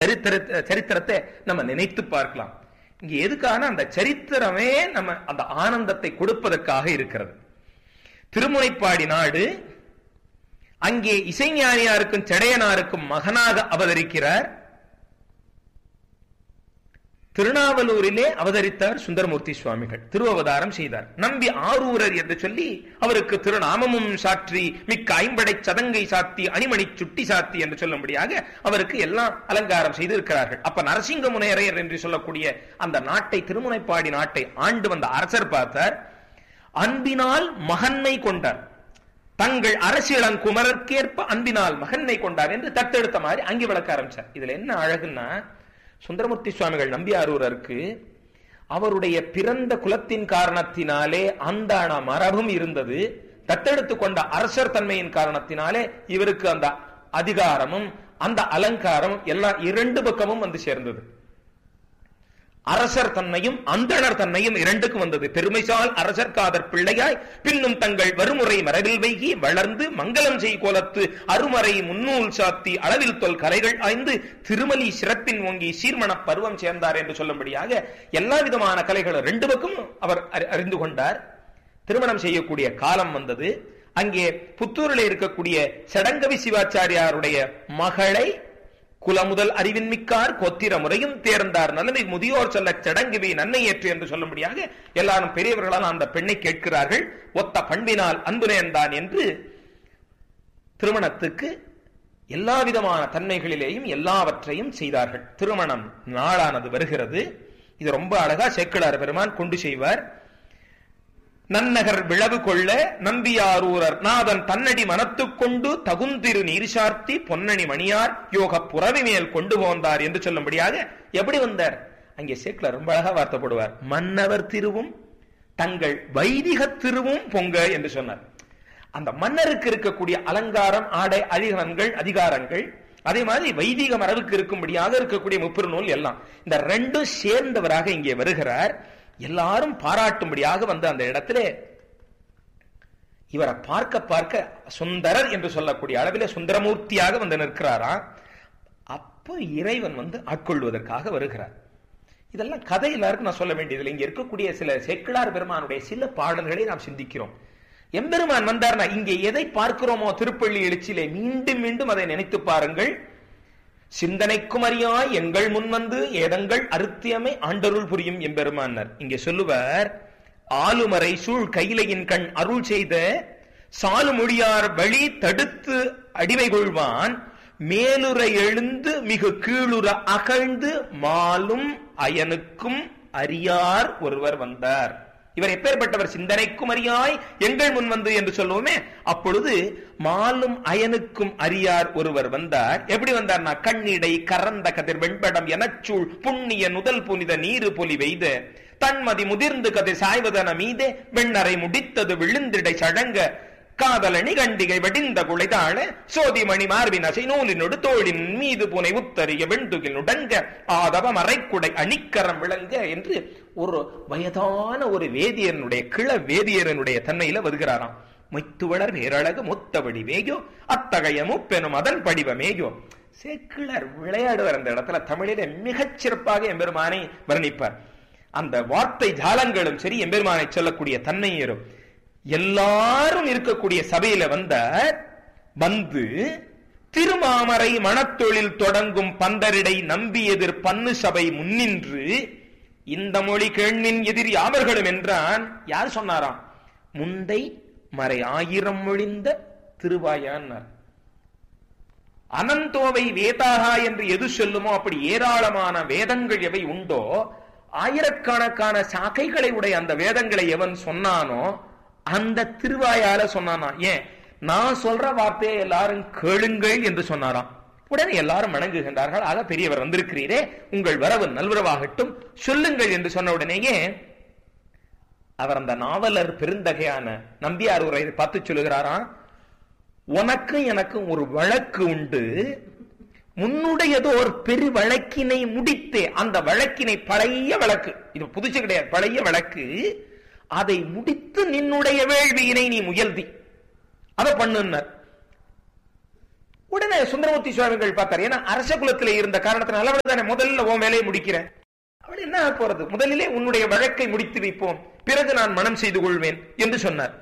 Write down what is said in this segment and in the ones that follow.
சரித்திர சரித்திரத்தை நம்ம நினைத்து பார்க்கலாம் இங்க எதுக்கான அந்த சரித்திரமே நம்ம அந்த ஆனந்தத்தை கொடுப்பதற்காக இருக்கிறது திருமுனைப்பாடி நாடு அங்கே இசைஞானியாருக்கும் செடையனாருக்கும் மகனாக அவதரிக்கிறார் திருநாவலூரிலே அவதரித்தார் சுந்தரமூர்த்தி சுவாமிகள் திருவவதாரம் செய்தார் நம்பி ஆரூரர் என்று சொல்லி அவருக்கு திருநாமமும் சாற்றி மிக்க ஐம்படை சதங்கை சாத்தி அணிமணி சுட்டி சாத்தி என்று சொல்லும்படியாக அவருக்கு எல்லாம் அலங்காரம் செய்து இருக்கிறார்கள் அப்ப நரசிங்க முனையரையர் என்று சொல்லக்கூடிய அந்த நாட்டை திருமுனைப்பாடி நாட்டை ஆண்டு வந்த அரசர் பார்த்தார் அன்பினால் மகன்மை கொண்டார் தங்கள் அரசியலன் குமரற்கேற்ப அன்பினால் மகன்மை கொண்டார் என்று தத்தெடுத்த மாதிரி அங்கே விளக்க ஆரம்பிச்சார் இதுல என்ன அழகுன்னா சுந்தரமூர்த்தி சுவாமிகள் நம்பியாரூரருக்கு அவருடைய பிறந்த குலத்தின் காரணத்தினாலே அந்த மரபும் இருந்தது தத்தெடுத்து கொண்ட அரசர் தன்மையின் காரணத்தினாலே இவருக்கு அந்த அதிகாரமும் அந்த அலங்காரமும் எல்லாம் இரண்டு பக்கமும் வந்து சேர்ந்தது அரசர் தன்மையும் அந்தணர் தன்மையும் இரண்டுக்கும் வந்தது பெருமைசால் அரசர் காதர் பிள்ளையாய் பின்னும் தங்கள் வருமுறை மரபில் வைகி வளர்ந்து மங்களம் செய் கோலத்து அருமறை முன்னூல் சாத்தி அளவில் தொல் கலைகள் ஆய்ந்து திருமலி சிறப்பின் ஓங்கி சீர்மணப் பருவம் சேர்ந்தார் என்று சொல்லும்படியாக எல்லா விதமான கலைகளும் ரெண்டு பக்கம் அவர் அறிந்து கொண்டார் திருமணம் செய்யக்கூடிய காலம் வந்தது அங்கே புத்தூரில் இருக்கக்கூடிய சடங்கவி சிவாச்சாரியாருடைய மகளை குலமுதல் அறிவின் மிக்கார் கோத்திர முறையும் தேர்ந்தார் நலனை முதியோர் சொல்ல சடங்குவி நன்மை ஏற்று என்று சொல்லும்படியாக எல்லாரும் பெரியவர்களால் அந்த பெண்ணை கேட்கிறார்கள் ஒத்த பண்பினால் அன்பு நேர்ந்தான் என்று திருமணத்துக்கு எல்லா விதமான தன்மைகளிலேயும் எல்லாவற்றையும் செய்தார்கள் திருமணம் நாளானது வருகிறது இது ரொம்ப அழகா சேக்கிழார் பெருமான் கொண்டு செய்வார் நன்னகர் விளவு கொள்ள நம்பியாரூரர் நாதன் தன்னடி மனத்துக் கொண்டு தகுந்திரு நீர் சார்த்தி பொன்னணி மணியார் யோக புறவி மேல் கொண்டு போந்தார் என்று சொல்லும்படியாக எப்படி வந்தார் அங்கே சேக்கில ரொம்ப அழகா வார்த்தைப்படுவார் மன்னவர் திருவும் தங்கள் வைதிக திருவும் பொங்க என்று சொன்னார் அந்த மன்னருக்கு இருக்கக்கூடிய அலங்காரம் ஆடை அதிகாரங்கள் அதிகாரங்கள் அதே மாதிரி வைதிக மரபுக்கு இருக்கும்படியாக இருக்கக்கூடிய முப்பெரு நூல் எல்லாம் இந்த ரெண்டும் சேர்ந்தவராக இங்கே வருகிறார் எல்லாரும் பாராட்டும்படியாக வந்து அந்த இடத்திலே இவரை பார்க்க பார்க்க சுந்தரர் என்று சொல்லக்கூடிய அளவிலே சுந்தரமூர்த்தியாக வந்து நிற்கிறாராம் அப்போ இறைவன் வந்து ஆட்கொள்வதற்காக வருகிறார் இதெல்லாம் கதை எல்லாருக்கும் நான் சொல்ல வேண்டியதில்லை இங்க இருக்கக்கூடிய சில செக்கிழார் பெருமானுடைய சில பாடல்களை நாம் சிந்திக்கிறோம் எம்பெருமான் வந்தார்னா இங்கே எதை பார்க்கிறோமோ திருப்பள்ளி எழுச்சியிலே மீண்டும் மீண்டும் அதை நினைத்து பாருங்கள் சிந்தனைக்கும் அறியாய் எங்கள் முன் வந்து ஏதங்கள் அருத்தியமை ஆண்டருள் புரியும் எம்பெருமானர் இங்கே சொல்லுவர் ஆளுமறை சூழ் கையிலையின் கண் அருள் செய்த சாலுமொழியார் வழி தடுத்து அடிமை கொள்வான் மேலுற எழுந்து மிகு கீழுற அகழ்ந்து மாலும் அயனுக்கும் அறியார் ஒருவர் வந்தார் இவர் எப்பேற்பட்டவர் சிந்தனைக்கும் அறியாய் எங்கள் முன் வந்து என்று சொல்லுவோமே அப்பொழுது மாலும் அயனுக்கும் அறியார் ஒருவர் வந்தார் எப்படி வந்தார்னா கண்ணிடை கரந்த கதிர் வெண்படம் எனச்சூழ் புண்ணிய நுதல் புனித நீரு பொலி வெய்த தன்மதி முதிர்ந்து கதிர் சாய்வதன மீதே வெண்ணரை முடித்தது விழுந்திடை சடங்க காதலணி கண்டிகை வடிந்த குளைதாழ சோதிமணி மார்பின் அசை நூலினொடு தோளின் மீது புனை உத்தரிய வெண்துகில் உடங்க ஆதவ மறைக்குடை அணிக்கரம் விளங்க என்று ஒரு வயதான ஒரு வேதியனுடைய கிள வேதியரனுடைய தன்மையில வருகிறாராம் மொய்த்துவளர் பேரழகு முத்தபடி மேகோ அத்தகைய முப்பெனும் அதன் படிவமேகோ சேக்கிழர் விளையாடுவார் அந்த இடத்துல தமிழிலே மிகச் சிறப்பாக எம்பெருமானை வர்ணிப்பார் அந்த வார்த்தை ஜாலங்களும் சரி எம்பெருமானை சொல்லக்கூடிய தன்மையரும் எல்லாரும் இருக்கக்கூடிய சபையில வந்த வந்து திருமாமரை மணத்தொழில் தொடங்கும் பந்தரிடை நம்பி எதிர் பன்னு சபை முன்னின்று இந்த மொழி கேண்மின் எதிர் யாவர்களும் என்றான் யார் சொன்னாராம் முந்தை மறை ஆயிரம் மொழிந்த திருவாயான்னார் அனந்தோவை வேதாகா என்று எது சொல்லுமோ அப்படி ஏராளமான வேதங்கள் எவை உண்டோ ஆயிரக்கணக்கான சாக்கைகளை உடைய அந்த வேதங்களை எவன் சொன்னானோ அந்த திருவாயால சொன்னானா ஏன் நான் சொல்ற வார்த்தையை எல்லாரும் கேளுங்கள் என்று சொன்னாராம் உடனே எல்லாரும் வணங்குகின்றார்கள் ஆக பெரியவர் வந்திருக்கிறீரே உங்கள் வரவு நல்வரவாகட்டும் சொல்லுங்கள் என்று சொன்ன உடனேயே அவர் அந்த நாவலர் பெருந்தகையான நம்பியார் உரை பார்த்து சொல்லுகிறாராம் உனக்கும் எனக்கும் ஒரு வழக்கு உண்டு முன்னுடையதோ ஒரு பெரு வழக்கினை முடித்தே அந்த வழக்கினை பழைய வழக்கு இது புதுசு கிடையாது பழைய வழக்கு அதை முடித்து நின்னுடைய வேள்வியினை நீ முயல்தி அதை பண்ணுனர் உடனே சுந்தரமூர்த்தி சுவாமிகள் பார்த்தார் ஏன்னா அரச குலத்திலே இருந்த காரணத்தினால அவள் தானே முதல்ல உன் வேலையை முடிக்கிறேன் அவள் என்ன ஆகப் போறது முதலிலே உன்னுடைய வழக்கை முடித்து வைப்போம் பிறகு நான் மனம் செய்து கொள்வேன் என்று சொன்னார்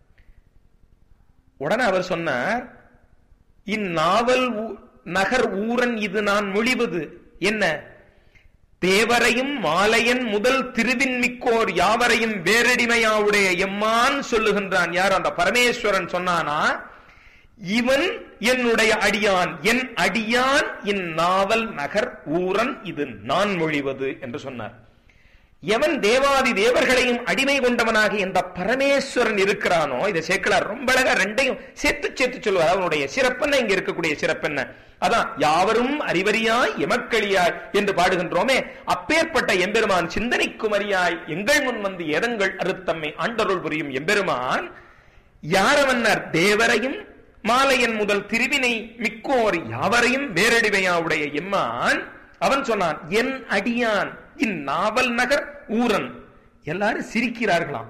உடனே அவர் சொன்னார் இந்நாவல் ஊ- நகர் ஊரன் இது நான் மொழிவது என்ன தேவரையும் மாலையன் முதல் திருவின்மிக்கோர் யாவரையும் வேரடிமையாவுடைய எம்மான் சொல்லுகின்றான் யார் அந்த பரமேஸ்வரன் சொன்னானா இவன் என்னுடைய அடியான் என் அடியான் இந்நாவல் நகர் ஊரன் இது நான் மொழிவது என்று சொன்னார் எவன் தேவாதி தேவர்களையும் அடிமை கொண்டவனாக இந்த பரமேஸ்வரன் இருக்கிறானோ இதை சேக்கலார் ரொம்ப அழகா ரெண்டையும் சேர்த்து சேர்த்து சொல்லுவார் அவனுடைய சிறப்பென்ன இங்க இருக்கக்கூடிய சிறப்பென்ன அதான் யாவரும் அறிவறியாய் எமக்களியாய் என்று பாடுகின்றோமே அப்பேற்பட்ட எம்பெருமான் சிந்தனைக்குமரியாய் எங்கள் முன் வந்து எதங்கள் அறுத்தம்மை ஆண்டருள் புரியும் எம்பெருமான் யாரவன்னர் தேவரையும் மாலையன் முதல் திருவினை மிக்கோர் யாவரையும் வேரடிவையாவுடைய எம்மான் அவன் சொன்னான் என் அடியான் இந்நாவல் நகர் ஊரன் எல்லாரும் சிரிக்கிறார்களாம்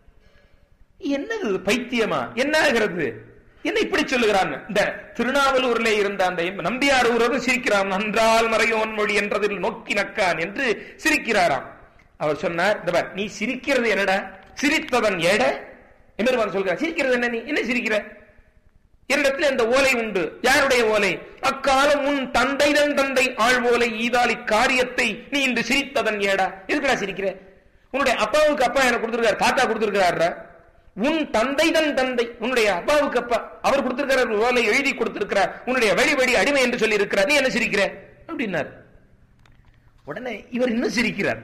என்னது இது பைத்தியமா என்ன ஆகிறது என்ன இப்படி சொல்லுகிறான் இந்த திருநாவலூரிலே இருந்த அந்த எம்- நம்பியார் ஊரரும் சிரிக்கிறான் நன்றால் மறையோன் மொழி என்றதில் நோக்கி நக்கான் என்று சிரிக்கிறாராம் அவர் சொன்னார் இந்த பார், நீ சிரிக்கிறது என்னடா சிரித்தவன் எட எம்பெருமான் சொல்கிறார் சிரிக்கிறது என்ன நீ என்ன சிரிக்கிற என்னிடத்தில் இந்த ஓலை உண்டு யாருடைய ஓலை அக்காலம் உன் தந்தைதன் தந்தை ஆள் ஓலை ஈதாலி காரியத்தை நீ இன்று சிரித்ததன் ஏடா எதுக்குடா சிரிக்கிற உன்னுடைய அப்பாவுக்கு அப்பா எனக்கு கொடுத்திருக்காரு தாத்தா கொடுத்திருக்காரு உன் தந்தைதன் தந்தை உன்னுடைய அப்பாவுக்கு அப்பா அவர் கொடுத்திருக்கிற ஓலை எழுதி கொடுத்திருக்கிறார் உன்னுடைய வழி வழி அடிமை என்று சொல்லி இருக்கிறார் நீ என்ன சிரிக்கிற அப்படின்னார் உடனே இவர் இன்னும் சிரிக்கிறார்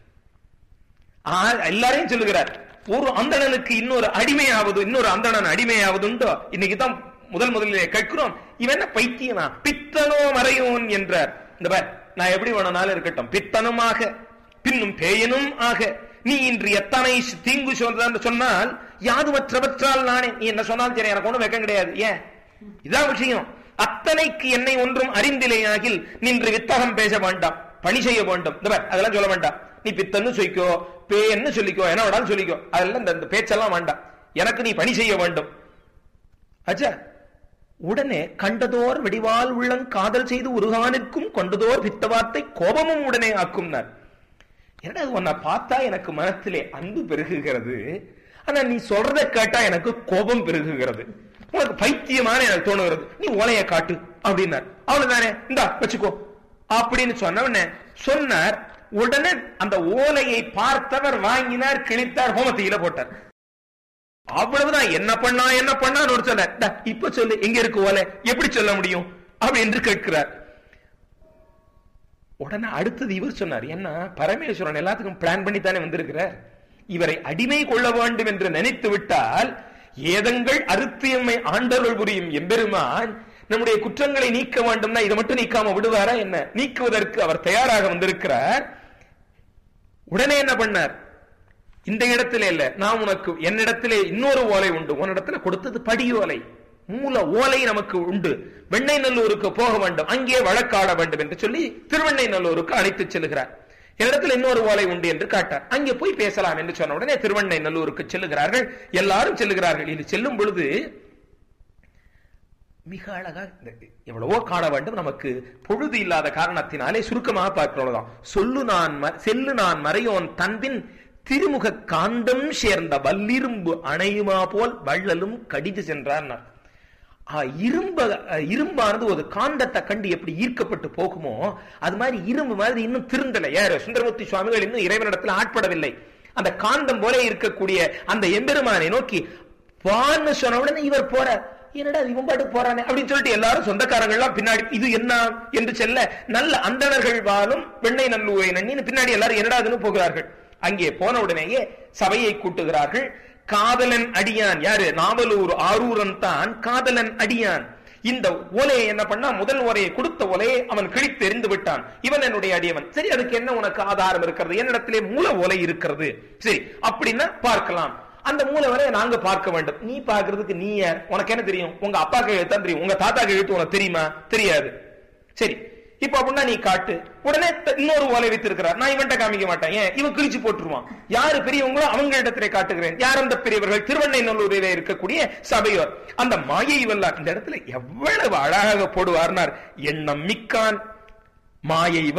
ஆ, எல்லாரையும் சொல்லுகிறார் ஒரு அந்தணனுக்கு இன்னொரு அடிமையாவது இன்னொரு அந்தணன் அடிமையாவது உண்டோ இன்னைக்கு தான் முதல் முதலிலே கேட்கிறோம் இவன் என்ன பைத்தியமா பித்தனோ மறையோன் என்றார் இந்த பார் நான் எப்படி வேணும்னாலும் இருக்கட்டும் பித்தனுமாக பின்னும் பேயனும் ஆக நீ இன்று எத்தனை தீங்கு சொல்றன்னு சொன்னால் யாதுமற்றவற்றால் நானே நீ என்ன சொன்னாலும் சரி எனக்கு ஒண்ணும் வெக்கம் கிடையாது ஏன் இதான் விஷயம் அத்தனைக்கு என்னை ஒன்றும் அறிந்திலேயாகில் நின்று வித்தகம் பேச வேண்டாம் பணி செய்ய வேண்டும் இந்த பார், அதெல்லாம் சொல்ல வேண்டாம் நீ பித்தன்னு சொல்லிக்கோ பேன்னு சொல்லிக்கோ என்ன வேணாலும் சொல்லிக்கோ அதெல்லாம் இந்த- இந்த பேச்செல்லாம் வேண்டாம் எனக்கு நீ பணி செய்ய வேண்டும் அச்சா உடனே கண்டதோர் வெடிவால் உள்ளங் காதல் செய்து உருகானிற்கும் கொண்டதோர் பித்தவாத்தை கோபமும் உடனே ஆக்கும்னார் என்னடா இது உன்னை பார்த்தா எனக்கு மனத்திலே அன்பு பெருகுகிறது ஆனா நீ சொல்றதை கேட்டா எனக்கு கோபம் பெருகுகிறது உனக்கு பைத்தியமான எனக்கு தோணுகிறது நீ ஓலையை காட்டு அப்படின்னார் அவ்வளவுதானே இந்தா வச்சுக்கோ அப்படின்னு சொன்ன உடனே சொன்னார் உடனே அந்த ஓலையை பார்த்தவர் வாங்கினார் கிழித்தார் ஹோமத்தியில போட்டார் அவ்வளவுதான் என்ன பண்ணா என்ன பண்ணான்னு ஒரு சொன்னார் "டா, இப்ப சொல்லு எங்க இருக்கு ஓலை எப்படி சொல்ல முடியும் அப்படி என்று கேட்கிறார் உடனே அடுத்தது இவர் சொன்னார் என்ன பரமேஸ்வரன் எல்லாத்துக்கும் பிளான் பண்ணி தானே வந்திருக்கிறார் இவரை அடிமை கொள்ள வேண்டும் என்று நினைத்து விட்டால் ஏதங்கள் அறுத்தியம்மை ஆண்டருள் புரியும் எம்பெருமான் நம்முடைய குற்றங்களை நீக்க வேண்டும்னா இதை மட்டும் நீக்காம விடுவாரா என்ன நீக்குவதற்கு அவர் தயாராக வந்திருக்கிறார் உடனே என்ன பண்ணார் இந்த இடத்துல இல்ல நான் உனக்கு என்னிடத்திலே இன்னொரு ஓலை உண்டு உன்னிடத்துல கொடுத்தது படி ஓலை மூல ஓலை நமக்கு உண்டு வெண்ணை நல்லூருக்கு போக வேண்டும் அங்கே வழக்காட வேண்டும் என்று சொல்லி திருவெண்ணை நல்லூருக்கு அழைத்து செல்கிறார் என்னிடத்தில் இன்னொரு ஓலை உண்டு என்று காட்டார் அங்கே போய் பேசலாம் என்று சொன்ன உடனே திருவெண்ணை நல்லூருக்கு செல்லுகிறார்கள் எல்லாரும் செல்லுகிறார்கள் இது செல்லும் பொழுது மிக அழகா இந்த எவ்வளவோ காண வேண்டும் நமக்கு பொழுது இல்லாத காரணத்தினாலே சுருக்கமாக பார்க்கிறோம் சொல்லு நான் ம- செல்லு நான் மறையோன் தன்பின் திருமுக காந்தம் சேர்ந்த வல்லிரும்பு அணையுமா போல் வள்ளலும் கடிது சென்றார் இரும்ப அஹ், இரும்பானது ஒரு காந்தத்தை கண்டு எப்படி ஈர்க்கப்பட்டு போகுமோ அது மாதிரி இரும்பு மாதிரி இன்னும் திருந்தலை யாரு சுந்தரமூர்த்தி சுவாமிகள் இன்னும் இறைவனிடத்தில் ஆட்படவில்லை அந்த காந்தம் போல இருக்கக்கூடிய அந்த எம்பெருமானை நோக்கி வான்னு சொன்ன உடனே இவர் போறார் என்னடா இவன் பாட்டுக்கு போறானே அப்படின்னு சொல்லிட்டு எல்லாரும் சொந்தக்காரங்க எல்லாம் பின்னாடி இது என்ன என்று செல்ல நல்ல அந்தணர்கள் வாழும் வெண்ணை நல்லூரை நன்னி பின்னாடி எல்லாரும் என்னடா அதுன்னு போகிறார்கள் அங்கே போன உடனேயே சபையை கூட்டுகிறார்கள் காதலன் அடியான் யாரு நாவலூர் ஆரூரன் தான் காதலன் அடியான் இந்த ஓலையை என்ன பண்ணா முதல் ஓலையை கொடுத்த ஓலையை அவன் கிழித்து எறிந்து விட்டான் இவன் என்னுடைய அடியவன் சரி அதுக்கு என்ன உனக்கு ஆதாரம் இருக்கிறது என்னிடத்திலே மூல ஓலை இருக்கிறது சரி அப்படின்னா பார்க்கலாம் அந்த மூல வரையை நாங்க பார்க்க வேண்டும் நீ பார்க்கிறதுக்கு நீ யார் உனக்கு என்ன தெரியும் உங்க அப்பா கையெழுத்து தான் தெரியும் உங்க தாத்தா கையெழுத்து உனக்கு தெரியுமா தெரியாது சரி இப்ப அப்படின்னா நீ காட்டு உடனே த- இன்னொரு ஓலை வைத்திருக்கிறார் நான் இவன்ட்ட காமிக்க மாட்டேன் ஏன் இவன் கிழிச்சு போட்டுருவான் யாரு பெரியவங்களோ அவங்க இடத்திலே காட்டுகிறேன் யார் அந்த பெரியவர்கள் திருவண்ணைநல்லூரிலே இருக்கக்கூடிய சபையோர் அந்த மாயை வல்லார் இந்த இடத்துல எவ்வளவு அழகாக போடுவார்னார் எண்ணம் மிக்கான் மாயை